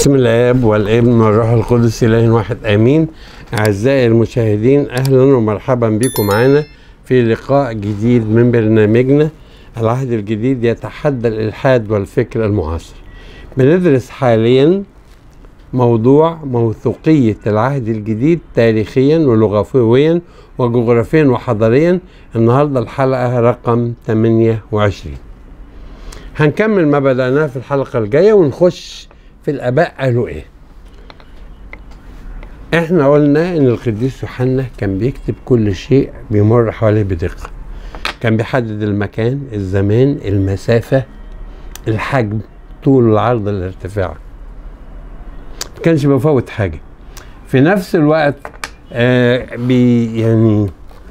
بسم الاب والابن والروح القدس اله واحد امين اعزائي المشاهدين اهلا ومرحبا بكم معنا في لقاء جديد من برنامجنا العهد الجديد يتحدى الالحاد والفكر المعاصر بندرس حاليا موضوع موثوقية العهد الجديد تاريخيا ولغويا وجغرافيا وحضاريا النهارده الحلقة رقم 28 هنكمل ما بدأناه في الحلقة الجاية ونخش في الآباء قالوا إيه إحنا قلنا إن القديس يوحنا كان بيكتب كل شيء بيمر حواليه بدقة كان بيحدد المكان الزمان المسافة الحجم طول العرض الارتفاع ما كانش بيفوت حاجة في نفس الوقت آه بي يعني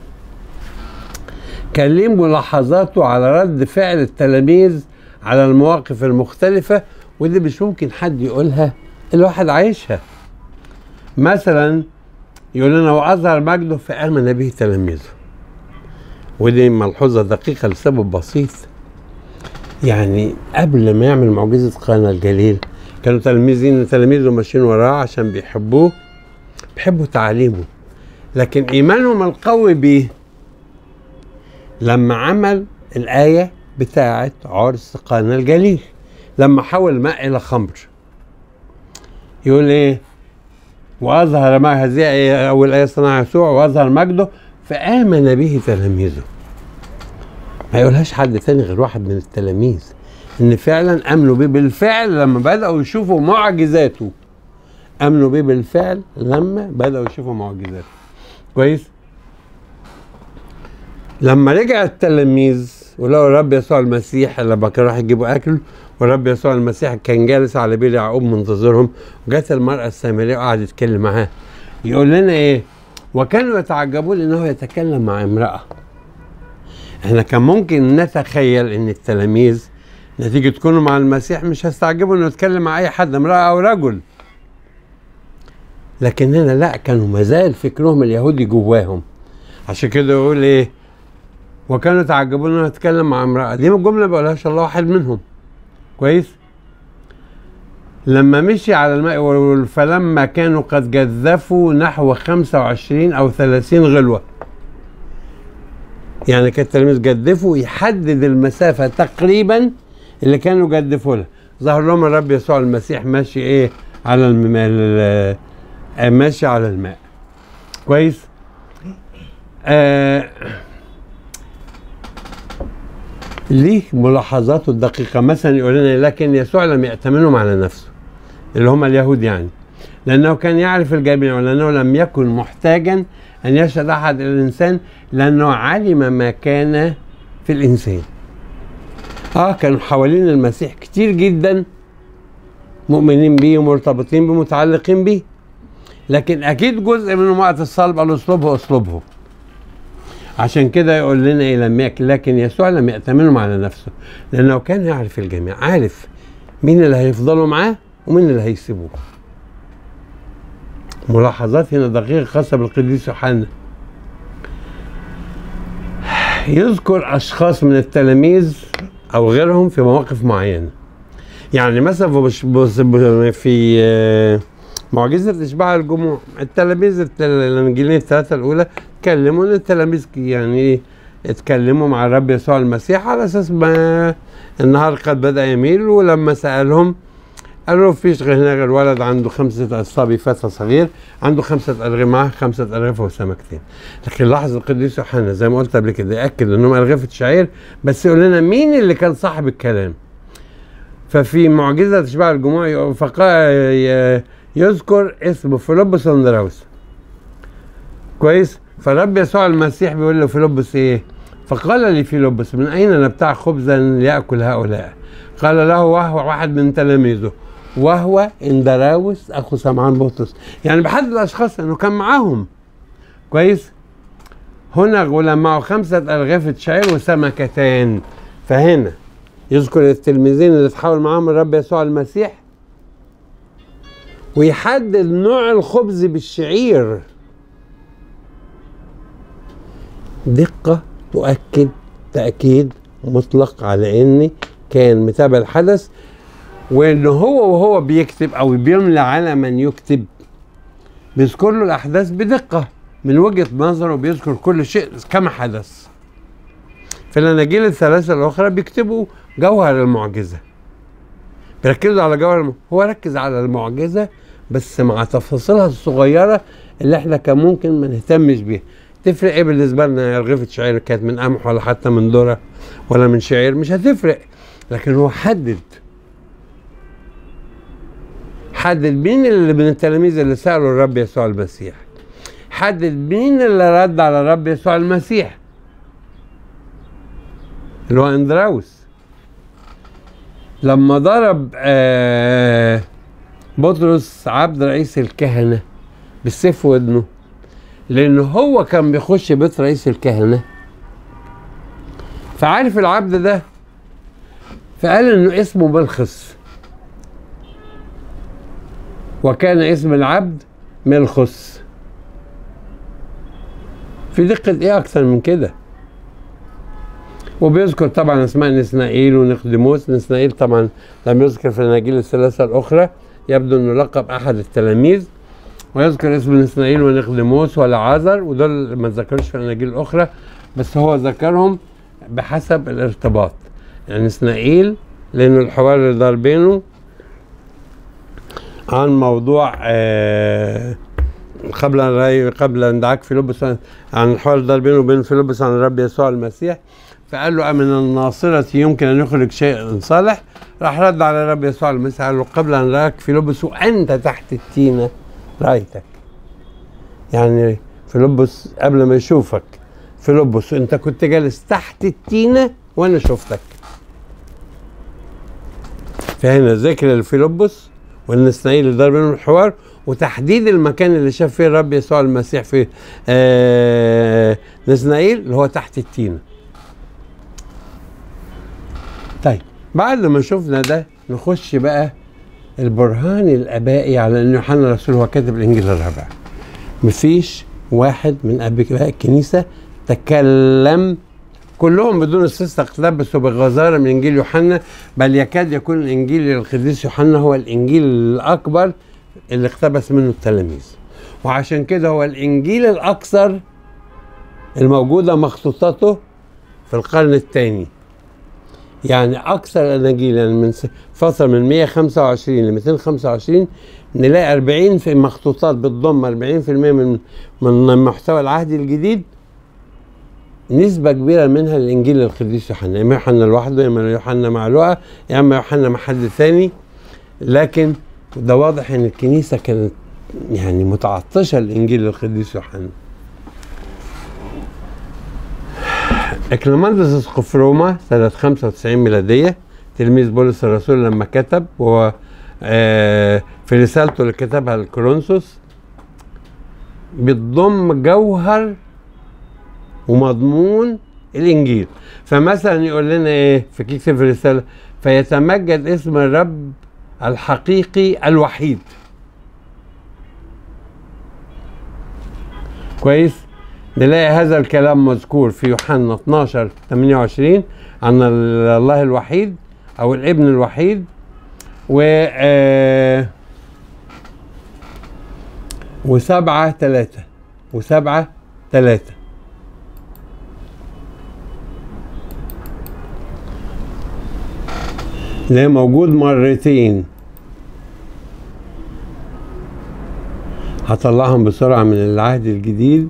كان ليه ملاحظاته على رد فعل التلاميذ على المواقف المختلفة ودي مش ممكن حد يقولها الواحد عايشها مثلا يقول لنا وأظهر مجده فآمن به تلاميذه ودي ملحوظة دقيقة لسبب بسيط يعني قبل ما يعمل معجزة قانا الجليل كانوا تلاميذين تلاميذه ماشيين وراه عشان بيحبوه بيحبوا تعليمه لكن إيمانهم القوي بيه لما عمل الآية بتاعة عرس قانا الجليل لما حول ماء إلى خمر يقول إيه وأظهر ما هذه أول آية صنع يسوع وأظهر مجده فآمن به تلاميذه ما يقولهاش حد تاني غير واحد من التلاميذ إن فعلا آمنوا به بالفعل لما بدأوا يشوفوا معجزاته آمنوا به بالفعل لما بدأوا يشوفوا معجزاته كويس لما رجع التلاميذ ولقوا الرب يسوع المسيح لما كانوا راح يجيبوا اكل والرب يسوع المسيح كان جالس على بير يعقوب منتظرهم وجت المراه السامريه وقعد يتكلم معاه يقول لنا ايه وكانوا يتعجبون انه يتكلم مع امراه احنا كان ممكن نتخيل ان التلاميذ نتيجه كونوا مع المسيح مش هيستعجبوا انه يتكلم مع اي حد امراه او رجل لكن هنا لا كانوا مازال فكرهم اليهودي جواهم عشان كده يقول ايه وكانوا يتعجبون انه يتكلم مع امراه دي الجمله ما بقولهاش الله واحد منهم كويس لما مشي على الماء فلما كانوا قد جذفوا نحو 25 او 30 غلوه يعني كان التلاميذ جدفوا يحدد المسافه تقريبا اللي كانوا جدفوا لها ظهر لهم الرب يسوع المسيح ماشي ايه على الماء ماشي على الماء كويس آه ليه ملاحظاته الدقيقة مثلا يقول لنا لكن يسوع لم يأتمنهم على نفسه اللي هم اليهود يعني لأنه كان يعرف الجميع ولأنه لم يكن محتاجا أن يشهد أحد الإنسان لأنه علم ما كان في الإنسان آه كانوا حوالين المسيح كتير جدا مؤمنين بيه ومرتبطين بيه متعلقين بيه لكن أكيد جزء منهم وقت الصلب قالوا اصلبه اصلبه عشان كده يقول لنا ايه لم يكن لكن يسوع لم يأتمنهم على نفسه لانه كان يعرف الجميع عارف مين اللي هيفضلوا معاه ومين اللي هيسيبوه ملاحظات هنا دقيقة خاصة بالقديس يوحنا يذكر أشخاص من التلاميذ أو غيرهم في مواقف معينة يعني مثلا في معجزة إشباع الجموع التلاميذ الإنجيلين الثلاثة الأولى اتكلموا التلاميذ يعني اتكلموا مع الرب يسوع المسيح على أساس ما النهار قد بدأ يميل ولما سألهم قالوا فيش غير هنا غير ولد عنده خمسة الصبي فتى صغير عنده خمسة أرغفة معاه خمسة أرغفة وسمكتين لكن لاحظ القديس يوحنا زي ما قلت قبل كده يأكد إنهم أرغفة شعير بس يقول لنا مين اللي كان صاحب الكلام ففي معجزة إشباع الجموع فقال يذكر اسمه فيلبس اندراوس كويس فالرب يسوع المسيح بيقول له فيلبس ايه فقال لي فيلبس من اين نبتاع خبزا ليأكل هؤلاء قال له وهو واحد من تلاميذه وهو اندراوس اخو سمعان بطرس يعني بحد الاشخاص انه كان معاهم كويس هنا غلام معه خمسة أرغفة شعير وسمكتان فهنا يذكر التلميذين اللي اتحاول معاهم الرب يسوع المسيح ويحدد نوع الخبز بالشعير دقة تؤكد تأكيد مطلق على إن كان متابع الحدث وان هو وهو بيكتب او بيملى على من يكتب بيذكر له الاحداث بدقه من وجهه نظره بيذكر كل شيء كما حدث في الاناجيل الثلاثه الاخرى بيكتبوا جوهر المعجزه بيركزوا على جوهر الم... هو ركز على المعجزه بس مع تفاصيلها الصغيره اللي احنا كان ممكن ما نهتمش بيها تفرق ايه بالنسبه لنا رغيفه شعير كانت من قمح ولا حتى من ذره ولا من شعير مش هتفرق لكن هو حدد حدد مين اللي من التلاميذ اللي سالوا الرب يسوع المسيح حدد مين اللي رد على الرب يسوع المسيح اللي هو اندراوس لما ضرب آه بطرس عبد رئيس الكهنه بالسيف في ودنه لان هو كان بيخش بيت رئيس الكهنه فعارف العبد ده فقال انه اسمه ملخص وكان اسم العبد ملخص في دقة ايه اكثر من كده وبيذكر طبعا اسماء نسنائيل ونقدموس نسنائيل طبعا لم يذكر في الاناجيل الثلاثة الاخرى يبدو انه لقب احد التلاميذ ويذكر اسم نسنائيل ونقدموس والعازر ودول ما ذكروش في الاناجيل الاخرى بس هو ذكرهم بحسب الارتباط يعني نسنائيل لانه الحوار اللي دار بينه عن موضوع آه قبل ان رأي قبل ان دعاك فيلبس عن الحوار اللي دار بينه وبين فيلبس عن الرب يسوع المسيح فقال له أمن الناصرة يمكن أن يخرج شيء صالح راح رد على الرب يسوع المسيح قال له قبل أن رأك فيلبس وأنت تحت التينة رأيتك يعني فيلبس قبل ما يشوفك فيلبس أنت كنت جالس تحت التينة وأنا شفتك فهنا ذكر لفيلبس والنسنائيل اللي دار بينهم الحوار وتحديد المكان اللي شاف فيه الرب يسوع المسيح في آه نسنائيل اللي هو تحت التينه طيب بعد ما شفنا ده نخش بقى البرهان الابائي على ان يوحنا الرسول هو كاتب الانجيل الرابع مفيش واحد من اباء الكنيسه تكلم كلهم بدون استثناء اقتبسوا بغزاره من انجيل يوحنا بل يكاد يكون الانجيل للقديس يوحنا هو الانجيل الاكبر اللي اقتبس منه التلاميذ وعشان كده هو الانجيل الاكثر الموجوده مخطوطاته في القرن الثاني يعني اكثر الاناجيل يعني من فتره من 125 ل 225 نلاقي 40 في مخطوطات بتضم 40% من من محتوى العهد الجديد نسبة كبيرة منها الإنجيل للقديس يوحنا، إما يوحنا لوحده، إما يوحنا مع لقا، يا إما يوحنا مع حد ثاني، لكن ده واضح إن الكنيسة كانت يعني متعطشة الإنجيل للقديس يوحنا. اكليماندس اسقف في روما سنة 95 ميلادية تلميذ بولس الرسول لما كتب وهو آه في رسالته اللي كتبها لكورنثوس بتضم جوهر ومضمون الانجيل فمثلا يقول لنا ايه في كيكتب في الرساله فيتمجد اسم الرب الحقيقي الوحيد كويس نلاقي هذا الكلام مذكور في يوحنا 12 28 عن الله الوحيد او الابن الوحيد و آه وسبعة ثلاثة وسبعة ثلاثة ده موجود مرتين هطلعهم بسرعة من العهد الجديد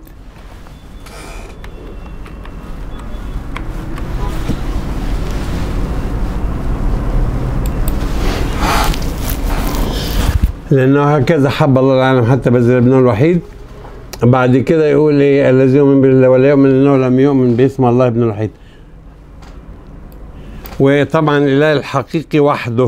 لأنه هكذا حب الله العالم حتى بذل ابنه الوحيد بعد كده يقول ايه الذي يؤمن بالله ولا يؤمن انه لم يؤمن باسم الله ابن الوحيد وطبعا الاله الحقيقي وحده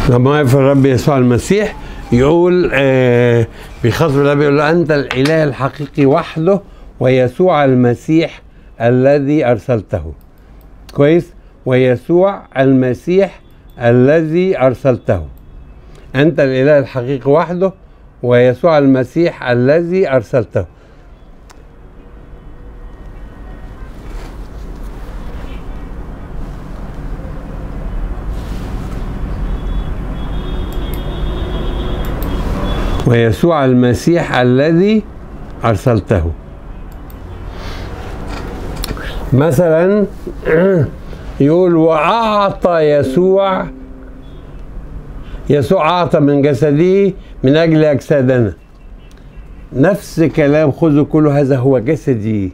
لما يقف الرب يسوع المسيح يقول آه بيخاطب الرب يقول له انت الاله الحقيقي وحده ويسوع المسيح الذي ارسلته كويس ويسوع المسيح الذي ارسلته انت الاله الحقيقي وحده ويسوع المسيح الذي ارسلته ويسوع المسيح الذي أرسلته مثلا يقول وأعطى يسوع يسوع أعطى من جسده من أجل أجسادنا نفس كلام خذوا كل هذا هو جسدي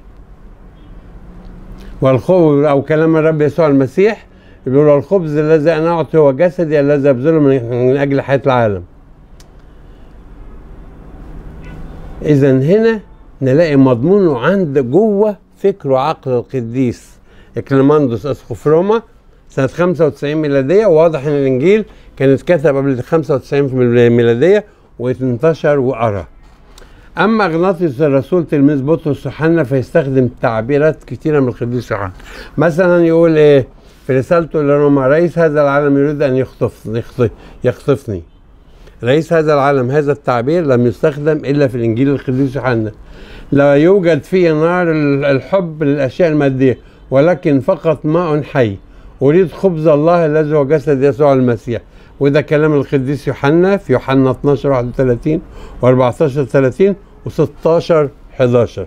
والخبز أو كلام الرب يسوع المسيح يقول الخبز الذي أنا أعطي هو جسدي الذي أبذله من أجل حياة العالم اذا هنا نلاقي مضمونه عند جوه فكر وعقل القديس اكليماندوس اسقف روما سنة 95 ميلادية وواضح ان الانجيل كان اتكتب قبل 95 ميلادية وانتشر وقرا اما اغناطيوس الرسول تلميذ بطرس يوحنا فيستخدم تعبيرات كثيرة من القديس يوحنا مثلا يقول ايه في رسالته لروما رئيس هذا العالم يريد ان يخطفني يخطفني رئيس هذا العالم هذا التعبير لم يستخدم الا في الانجيل القديس يوحنا لا يوجد فيه نار الحب للاشياء الماديه ولكن فقط ماء حي اريد خبز الله الذي هو جسد يسوع المسيح وده كلام القديس يوحنا في يوحنا 12 31 و14 30 و16 11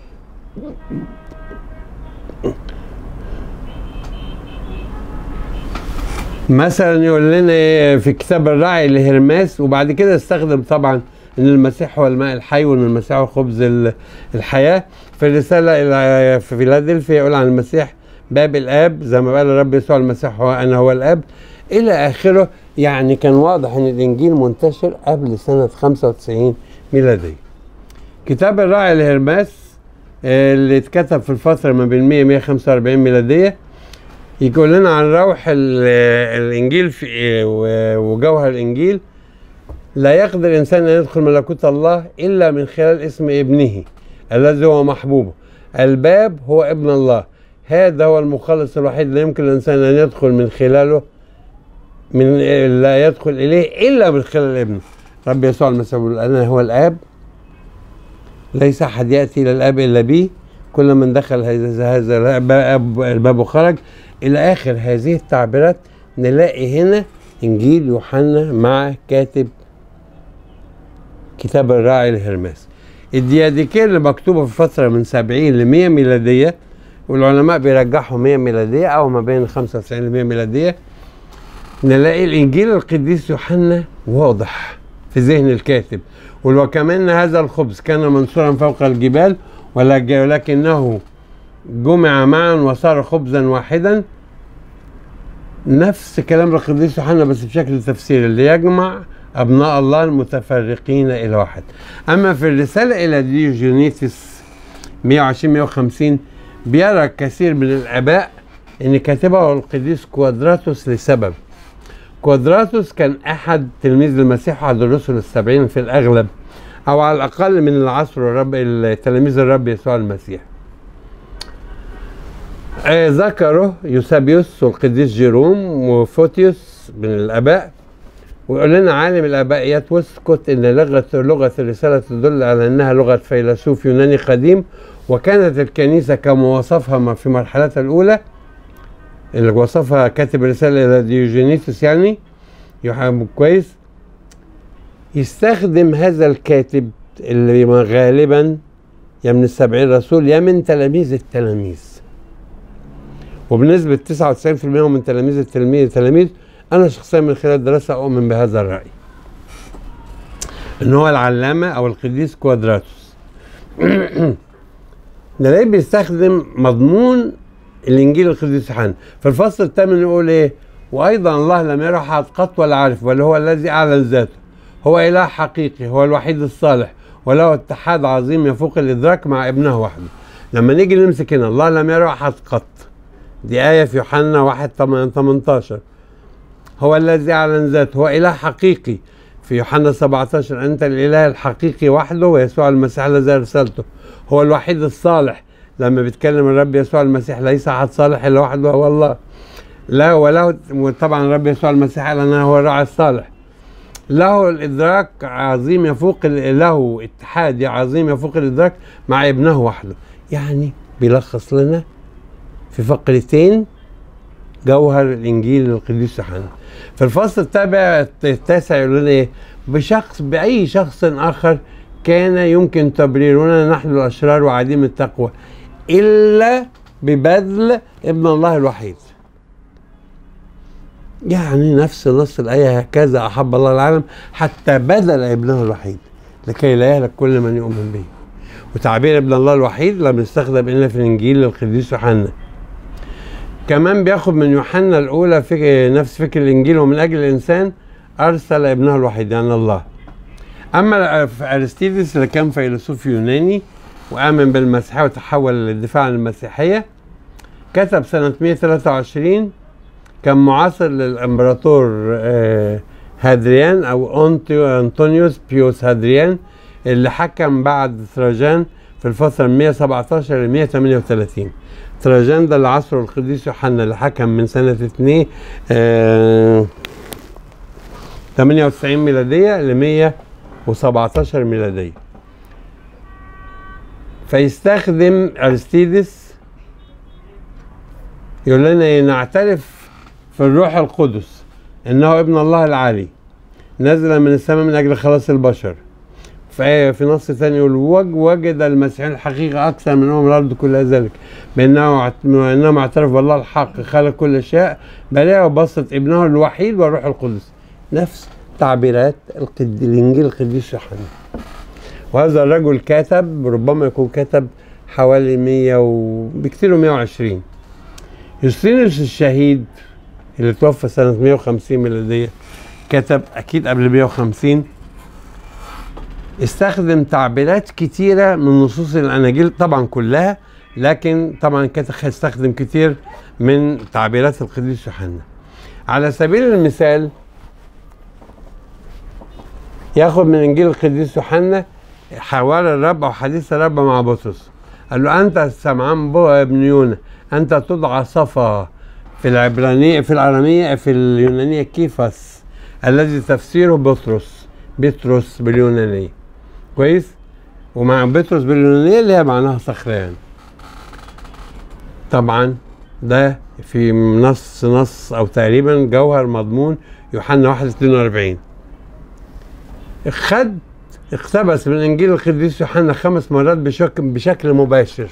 مثلا يقول لنا في كتاب الراعي لهرماس وبعد كده استخدم طبعا ان المسيح هو الماء الحي وان المسيح هو خبز الحياه في الرساله الى في فيلادلفيا يقول عن المسيح باب الاب زي ما قال الرب يسوع المسيح هو انا هو الاب الى اخره يعني كان واضح ان الانجيل منتشر قبل سنه 95 ميلاديه. كتاب الراعي لهرماس اللي اتكتب في الفتره ما بين 100 145 ميلاديه يقول لنا عن روح الانجيل في وجوهر الانجيل لا يقدر انسان ان يدخل ملكوت الله الا من خلال اسم ابنه الذي هو محبوبه الباب هو ابن الله هذا هو المخلص الوحيد لا يمكن الانسان ان يدخل من خلاله من لا يدخل اليه الا من خلال ابنه رب يسوع المسيح يقول انا هو الاب ليس احد ياتي الى الاب الا بي كل من دخل هذا هذا الباب وخرج الى اخر هذه التعبيرات نلاقي هنا انجيل يوحنا مع كاتب كتاب الراعي لهرماس الدياديكير اللي مكتوبه في فتره من 70 ل 100 ميلاديه والعلماء بيرجحوا 100 ميلاديه او ما بين 95 ل 100 ميلاديه نلاقي الانجيل القديس يوحنا واضح في ذهن الكاتب وكمان هذا الخبز كان منصورا فوق الجبال ولكنه جمع معا وصار خبزا واحدا نفس كلام القديس يوحنا بس بشكل تفسيري اللي يجمع ابناء الله المتفرقين الى واحد اما في الرساله الى ديوجينيتس 120 150 بيرى كثير من الاباء ان كاتبه القديس كوادراتوس لسبب كوادراتوس كان احد تلميذ المسيح احد الرسل السبعين في الاغلب او على الاقل من العصر الرب تلاميذ الرب يسوع المسيح آه ذكره يوسابيوس والقديس جيروم وفوتيوس من الاباء ويقول لنا عالم الابائيات وسكوت ان لغه لغه الرساله تدل على انها لغه فيلسوف يوناني قديم وكانت الكنيسه كما وصفها في مرحلتها الاولى اللي وصفها كاتب الرساله الى ديوجينيتوس يعني يحب كويس يستخدم هذا الكاتب اللي غالبا يا من السبعين رسول يا من تلاميذ التلاميذ وبنسبة 99% من تلاميذ التلاميذ التلاميذ أنا شخصيا من خلال الدراسة أؤمن بهذا الرأي إن هو العلامة أو القديس كوادراتوس نلاقيه بيستخدم مضمون الإنجيل القديس يوحنا في الفصل الثامن يقول إيه وأيضا الله لم يرى أحد قط ولا عارف بل هو الذي أعلن ذاته هو إله حقيقي هو الوحيد الصالح وله اتحاد عظيم يفوق الإدراك مع ابنه وحده لما نيجي نمسك هنا الله لم يرى أحد قط دي آية في يوحنا 1 18 هو الذي أعلن ذاته هو إله حقيقي في يوحنا 17 أنت الإله الحقيقي وحده ويسوع المسيح الذي أرسلته هو الوحيد الصالح لما بيتكلم الرب يسوع المسيح ليس أحد صالح إلا وحده هو الله لا وله وطبعا الرب يسوع المسيح قال أنا هو الراعي الصالح له الإدراك عظيم يفوق ال- له اتحاد عظيم يفوق الإدراك مع ابنه وحده يعني بيلخص لنا في فقرتين جوهر الإنجيل للقديس يوحنا في الفصل التابع التاسع يقول لنا إيه بشخص بأي شخص آخر كان يمكن تبريرنا نحن الأشرار وعديم التقوى إلا ببذل ابن الله الوحيد يعني نفس نص الآية هكذا أحب الله العالم حتى بذل ابنه الوحيد لكي لا يهلك كل من يؤمن به وتعبير ابن الله الوحيد لم يستخدم إلا في الإنجيل للقديس يوحنا كمان بياخد من يوحنا الأولى في نفس فكر الإنجيل ومن أجل الإنسان أرسل ابنه الوحيد يعني الله أما في أرسطيدس اللي كان فيلسوف يوناني وآمن بالمسيحية وتحول للدفاع عن المسيحية كتب سنة 123 كان معاصر للإمبراطور آه، هادريان أو أنتيو أنطونيوس بيوس هادريان اللي حكم بعد تراجان في الفترة من 117 ل 138 تراجان ده اللي عصره القديس يوحنا اللي حكم من سنة 2 آه 98 ميلادية ل 117 ميلادية فيستخدم أرستيدس يقول لنا إيه؟ نعترف في الروح القدس إنه ابن الله العالي نزل من السماء من أجل خلاص البشر في في نص ثاني يقول وج وجد المسيحيين الحقيقة أكثر من أمم الأرض كلها ذلك بأنه اعت- بأنهم اعترف بالله الحق خلق كل شيء بل وبسط ابنه الوحيد والروح القدس نفس تعبيرات القد... الإنجيل القديس يوحنا وهذا الرجل كتب ربما يكون كتب حوالي 100 و... بكثير 120 يوستينوس الشهيد اللي توفى سنة 150 ميلادية كتب أكيد قبل 150 استخدم تعبيرات كتيرة من نصوص الأناجيل طبعا كلها لكن طبعا كتب استخدم كتير من تعبيرات القديس يوحنا على سبيل المثال ياخد من انجيل القديس يوحنا حوار الرب او حديث الرب مع بطرس قال له انت سمعان بو ابن يونا انت تدعى صفا في العبرانيه في العربيه في اليونانيه كيفاس الذي تفسيره بطرس بطرس باليونانيه كويس ومع بطرس باليونانيه اللي هي معناها صخران طبعا ده في نص نص او تقريبا جوهر مضمون يوحنا 1 42 خد اقتبس من انجيل القديس يوحنا خمس مرات بشكل بشكل مباشر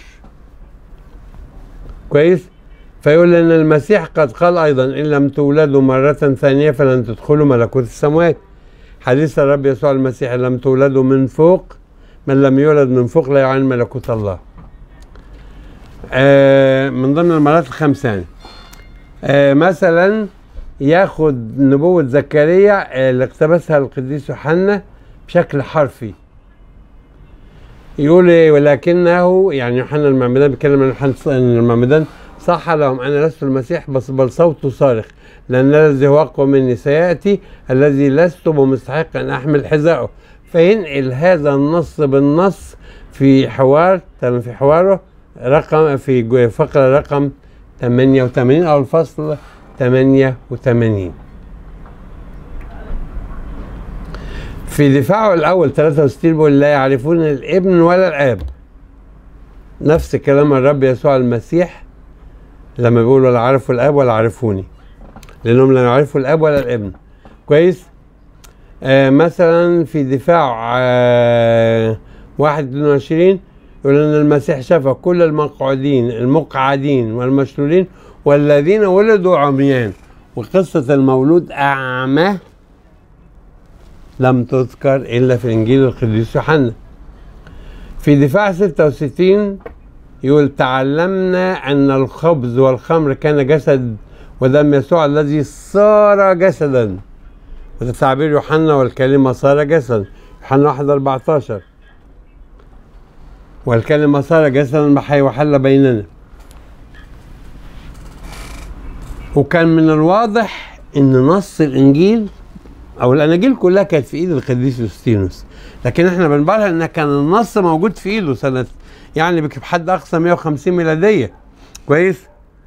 كويس فيقول ان المسيح قد قال ايضا ان لم تولدوا مره ثانيه فلن تدخلوا ملكوت السماوات حديث الرب يسوع المسيح إن لم تولدوا من فوق من لم يولد من فوق لا يعين ملكوت الله آه من ضمن المرات الخمسة يعني. آه مثلا ياخد نبوة زكريا آه، اللي اقتبسها القديس يوحنا بشكل حرفي يقول إيه ولكنه يعني يوحنا المعمدان بيتكلم عن يوحنا المعمدان صح لهم انا لست المسيح بس بل صوت صارخ لان الذي هو اقوى مني سياتي الذي لست بمستحق ان احمل حذاءه فينقل هذا النص بالنص في حوار تمام في حواره رقم في جو- فقره رقم 88 او الفصل 88 في دفاعه الاول 63 بيقول لا يعرفون الابن ولا الاب نفس كلام الرب يسوع المسيح لما بيقول ولا عرفوا الاب ولا عرفوني لانهم لا يعرفوا الاب ولا الابن كويس آه مثلا في دفاع آه 21 يقول ان المسيح شفى كل المقعودين المقعدين والمشلولين والذين ولدوا عميان وقصة المولود أعمى لم تذكر إلا في إنجيل القديس يوحنا في دفاع 66 يقول تعلمنا أن الخبز والخمر كان جسد ودم يسوع الذي صار جسدا وده تعبير يوحنا والكلمة صار جسدا يوحنا 1 14 والكلمة صار جسدا بحي وحل بيننا وكان من الواضح ان نص الانجيل او الاناجيل كلها كانت في ايد القديس يوستينوس لكن احنا بنبالغ ان كان النص موجود في ايده سنه يعني بحد اقصى 150 ميلاديه كويس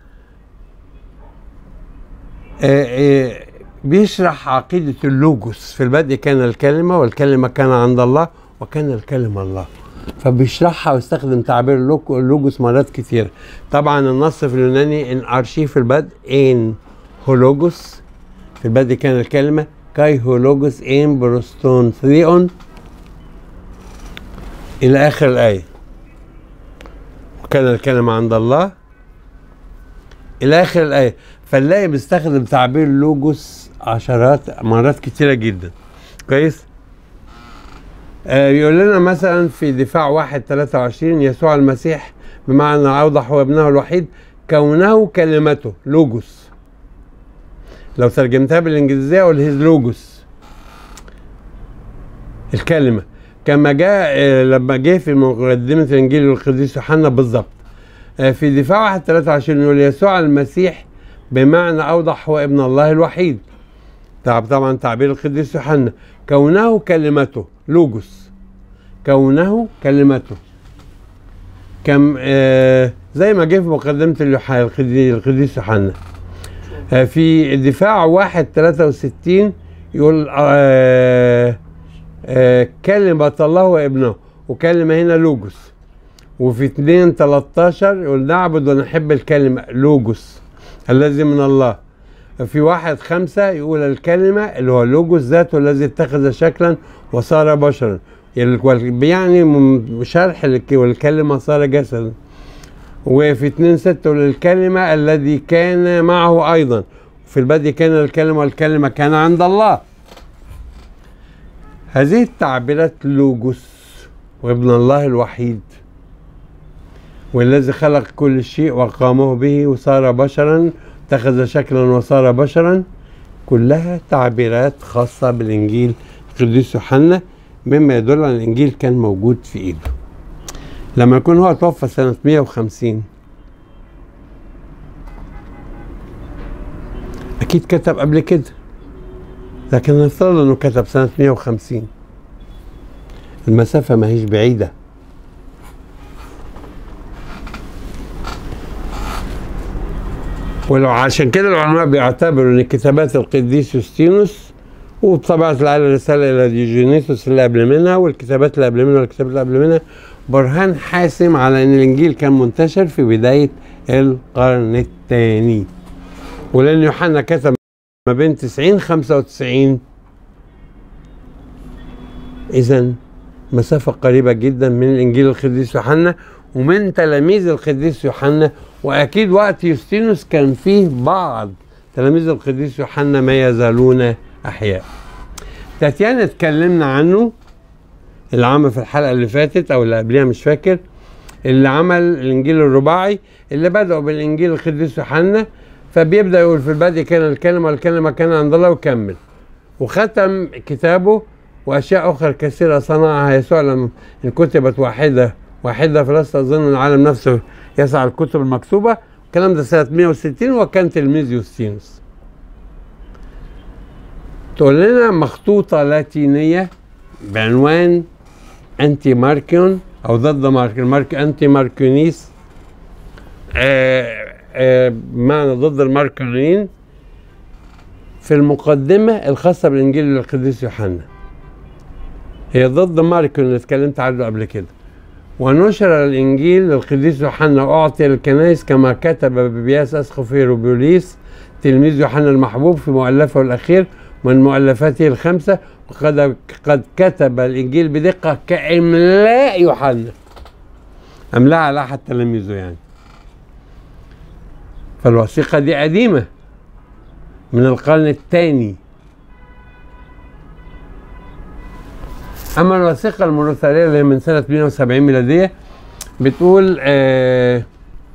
آه آه بيشرح عقيدة اللوجوس في البدء كان الكلمة والكلمة كان عند الله وكان الكلمة الله فبيشرحها ويستخدم تعبير اللوجوس مرات كتير طبعا النص في اليوناني ان ارشي في البدء ان هولوجوس في البدء كان الكلمة كاي هولوجوس ان بروستون ثريون إلى آخر الآية وكان الكلمة عند الله إلى آخر الآية فنلاقي بيستخدم تعبير لوجوس عشرات مرات كتيرة جدا كويس آه يقول لنا مثلا في دفاع واحد 23 يسوع المسيح بمعنى أوضح هو ابنه الوحيد كونه كلمته لوجوس لو ترجمتها بالإنجليزية أقول هيز لوجوس الكلمة كما جاء آه لما جه في مقدمة الإنجيل القديس يوحنا بالظبط آه في دفاع واحد 23 يقول يسوع المسيح بمعنى أوضح هو ابن الله الوحيد طبعا تعبير القديس يوحنا كونه كلمته لوجوس كونه كلمته كم آه زي ما جه في مقدمة القديس يوحنا آه في الدفاع واحد 63 يقول آه آه كلمة الله وابنه وكلمة هنا لوجوس وفي 2 13 يقول نعبد ونحب الكلمة لوجوس الذي من الله في واحد خمسة يقول الكلمة اللي هو لوجوس ذاته الذي اتخذ شكلا وصار بشرا يعني شرح والكلمة صار جسدا وفي اتنين ستة يقول الكلمة الذي كان معه أيضا في البدء كان الكلمة والكلمة كان عند الله هذه التعبيرات لوجوس وابن الله الوحيد والذي خلق كل شيء وقامه به وصار بشرا اتخذ شكلا وصار بشرا كلها تعبيرات خاصة بالإنجيل القديس يوحنا مما يدل على الإنجيل كان موجود في إيده لما يكون هو توفى سنة 150 أكيد كتب قبل كده لكن نفترض إنه كتب سنة 150 المسافة ما هيش بعيدة وعشان كده العلماء بيعتبروا ان كتابات القديس يوستينوس وبطبيعة الحال الرسالة إلى ديوجينيسوس اللي قبل منها والكتابات اللي قبل منها والكتابات اللي قبل منها برهان حاسم على إن الإنجيل كان منتشر في بداية القرن الثاني ولأن يوحنا كتب ما بين 90 95 إذا مسافة قريبة جدا من الإنجيل القديس يوحنا ومن تلاميذ القديس يوحنا واكيد وقت يوستينوس كان فيه بعض تلاميذ القديس يوحنا ما يزالون احياء تاتيانا اتكلمنا عنه اللي عمل في الحلقه اللي فاتت او اللي قبلها مش فاكر اللي عمل الانجيل الرباعي اللي بدأوا بالانجيل القديس يوحنا فبيبدا يقول في البدء كان الكلمه والكلمه كان عند الله وكمل وختم كتابه واشياء اخرى كثيره صنعها يسوع لما كتبت واحده واحده فلست اظن العالم نفسه يسعى الكتب المكتوبة الكلام ده سنة 160 وكان تلميذ يوستينوس تقول لنا مخطوطة لاتينية بعنوان أنتي ماركيون أو ضد ماركيون مارك أنتي ماركيونيس آه آه بمعنى ضد الماركيونيين في المقدمة الخاصة بالإنجيل للقديس يوحنا هي ضد ماركيون اللي اتكلمت عنه قبل كده ونشر الإنجيل للقديس يوحنا وأعطي للكنائس كما كتب ببياس أسقف هيروبوليس تلميذ يوحنا المحبوب في مؤلفه الأخير من مؤلفاته الخمسة وقد قد كتب الإنجيل بدقة كإملاء يوحنا أملاء على أحد تلاميذه يعني فالوثيقة دي قديمة من القرن الثاني اما الوثيقه المرسليه اللي من سنه 170 ميلاديه بتقول آه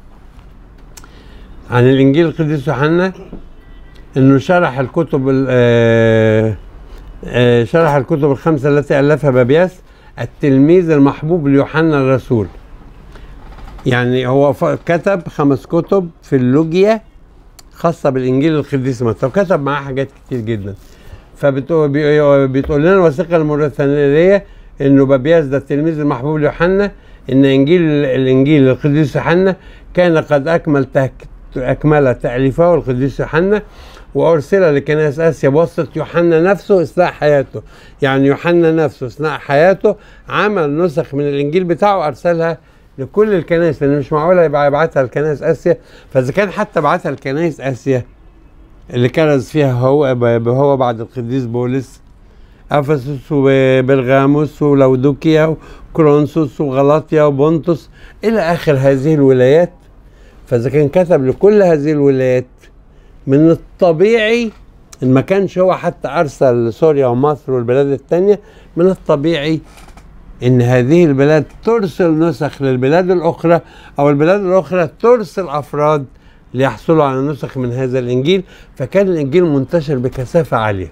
عن الانجيل القديس يوحنا انه شرح الكتب آه آه شرح الكتب الخمسه التي الفها بابياس التلميذ المحبوب ليوحنا الرسول يعني هو كتب خمس كتب في اللوجيا خاصة بالإنجيل القديس متى وكتب معاه حاجات كتير جدا فبتقول بي- بتقول لنا الوثيقة الموريتانية إنه بابياس ده التلميذ المحبوب ليوحنا إن إنجيل الإنجيل القديس يوحنا كان قد أكمل تك أكمل تأليفه القديس يوحنا وأرسل لكنائس آسيا بواسطة يوحنا نفسه أثناء حياته يعني يوحنا نفسه أثناء حياته عمل نسخ من الإنجيل بتاعه أرسلها لكل الكنائس لأن مش معقولة يبقى يبعتها لكنائس آسيا فإذا كان حتى بعتها لكنائس آسيا اللي كرز فيها هو ب- هو بعد القديس بولس افسس وبرغاموس ولودوكيا وكرونسوس وغلاطيا وبونتوس الى اخر هذه الولايات فاذا كان كتب لكل هذه الولايات من الطبيعي ان ما كانش هو حتى ارسل لسوريا ومصر والبلاد الثانيه من الطبيعي ان هذه البلاد ترسل نسخ للبلاد الاخرى او البلاد الاخرى ترسل افراد ليحصلوا على نسخ من هذا الانجيل فكان الانجيل منتشر بكثافه عاليه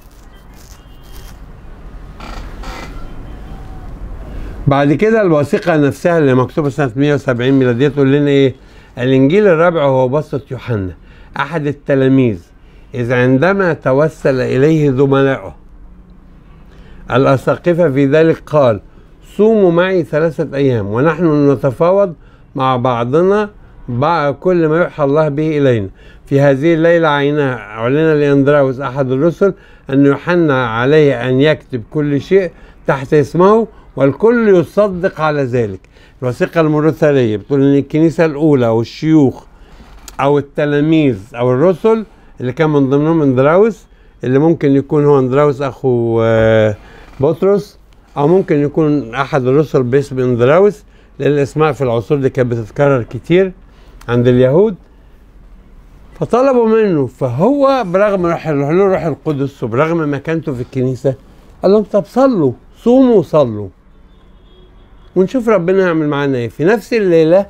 بعد كده الوثيقه نفسها اللي مكتوبه سنه 170 ميلاديه تقول لنا ايه الانجيل الرابع هو بسطه يوحنا احد التلاميذ اذ عندما توسل اليه زملائه الاساقفه في ذلك قال صوموا معي ثلاثه ايام ونحن نتفاوض مع بعضنا بعد كل ما يوحى الله به الينا في هذه الليله عينها اعلن لاندراوس احد الرسل ان يوحنا عليه ان يكتب كل شيء تحت اسمه والكل يصدق على ذلك الوثيقه المرسليه بتقول ان الكنيسه الاولى والشيوخ او التلاميذ او الرسل اللي كان من ضمنهم اندراوس اللي ممكن يكون هو اندراوس اخو آه، بطرس او ممكن يكون احد الرسل باسم اندراوس لان الاسماء في العصور دي كانت بتتكرر كتير عند اليهود فطلبوا منه فهو برغم روح له روح القدس وبرغم مكانته في الكنيسه قال لهم طب صلوا صوموا وصلوا ونشوف ربنا يعمل معانا ايه في نفس الليله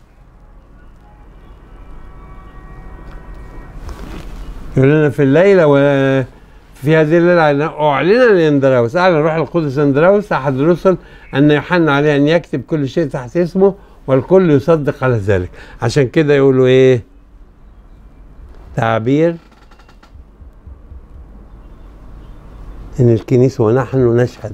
يقول لنا في الليله وفي هذه الليله اعلن لاندراوس اعلن روح القدس اندراوس احد الرسل ان يوحنا عليه ان يكتب كل شيء تحت اسمه والكل يصدق على ذلك عشان كده يقولوا ايه تعبير ان الكنيسه ونحن نشهد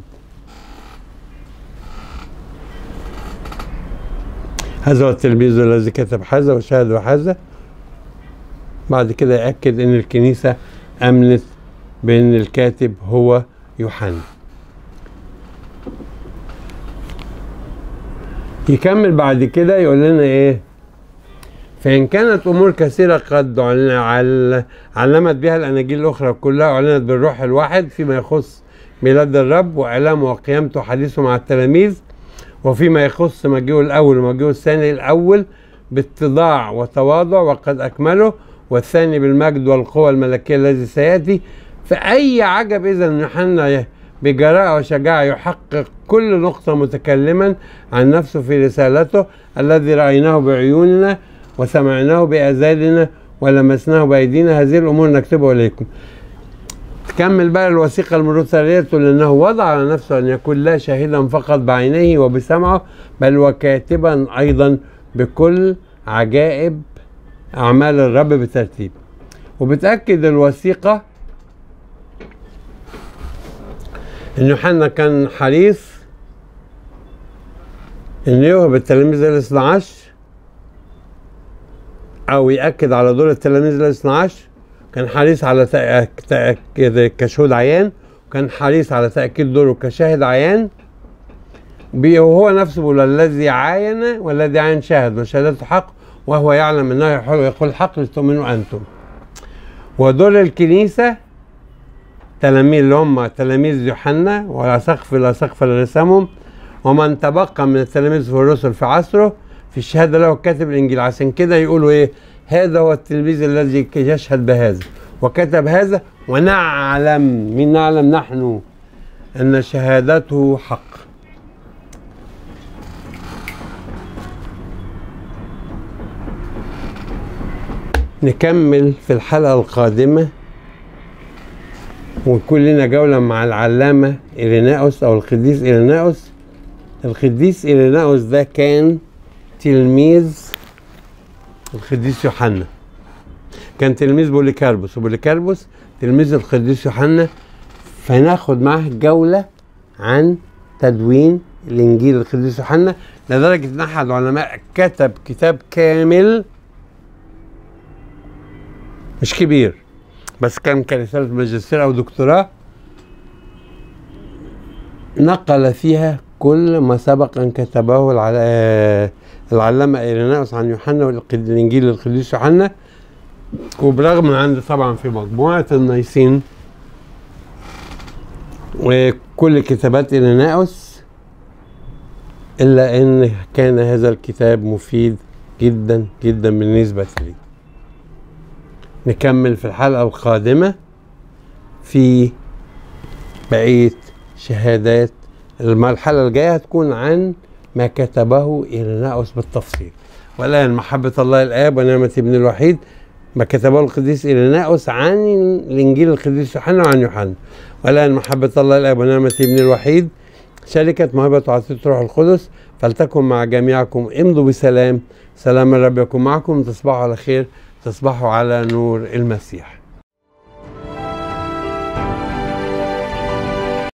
هذا هو التلميذ الذي كتب هذا وشهد وهذا بعد كده يأكد ان الكنيسة امنت بان الكاتب هو يوحنا يكمل بعد كده يقول لنا ايه فإن كانت أمور كثيرة قد عل- عل- علمت بها الأناجيل الأخرى كلها أعلنت بالروح الواحد فيما يخص ميلاد الرب وإعلامه وقيامته وحديثه مع التلاميذ وفيما يخص مجيئه الأول ومجيئه الثاني الأول باتضاع وتواضع وقد أكمله والثاني بالمجد والقوة الملكية الذي سيأتي فأي عجب إذا أن يوحنا بجراءة وشجاعة يحقق كل نقطة متكلما عن نفسه في رسالته الذي رأيناه بعيوننا وسمعناه بآذاننا ولمسناه بأيدينا هذه الأمور نكتبها إليكم تكمل بقى الوثيقة المرسلية تقول إنه وضع على نفسه أن يكون لا شاهدا فقط بعينيه وبسمعه بل وكاتبا أيضا بكل عجائب أعمال الرب بترتيب وبتأكد الوثيقة إن يوحنا كان حريص إن يوهب التلاميذ الاثنى عشر أو يأكد على دور التلاميذ الاثنى عشر كان حريص على تأك- تأكيد كشهود عيان وكان حريص على تأكيد دوره كشاهد عيان بي- وهو نفسه بيقول الذي عاين والذي عاين شاهد وشهادته حق وهو يعلم انه يحول- يقول الحق لتؤمنوا انتم ودور الكنيسه تلاميذ اللي هم تلاميذ يوحنا والاساقف الاساقفه اللي رسمهم ومن تبقى من التلاميذ والرسل في عصره في الشهاده له كاتب الانجيل عشان كده يقولوا ايه هذا هو التلميذ الذي يشهد بهذا وكتب هذا ونعلم من نعلم نحن ان شهادته حق نكمل في الحلقة القادمة ويكون لنا جولة مع العلامة إيريناوس أو القديس إيريناوس القديس إيريناوس ده كان تلميذ القديس يوحنا كان تلميذ بوليكاربوس وبوليكاربوس تلميذ القديس يوحنا فناخد معاه جولة عن تدوين الإنجيل القديس يوحنا لدرجة إن أحد العلماء كتب كتاب كامل مش كبير بس كان كرسالة ماجستير أو دكتوراه نقل فيها كل ما سبق أن كتبه العل- العلامة إيريناوس عن يوحنا والإنجيل القديس يوحنا وبرغم من عندي طبعا في مجموعة النيسين وكل كتابات إيريناوس إلا أن كان هذا الكتاب مفيد جدا جدا بالنسبة لي نكمل في الحلقة القادمة في بقية شهادات المرحلة الجاية هتكون عن ما كتبه إيريناوس بالتفصيل والآن محبة الله الآب ونعمة ابن الوحيد ما كتبه القديس إيريناوس عن الإنجيل القديس يوحنا وعن يوحنا والآن محبة الله الآب ونعمة ابن الوحيد شركة موهبة وعطية روح القدس فلتكن مع جميعكم امضوا بسلام سلام الرب يكون معكم تصبحوا على خير تصبحوا على نور المسيح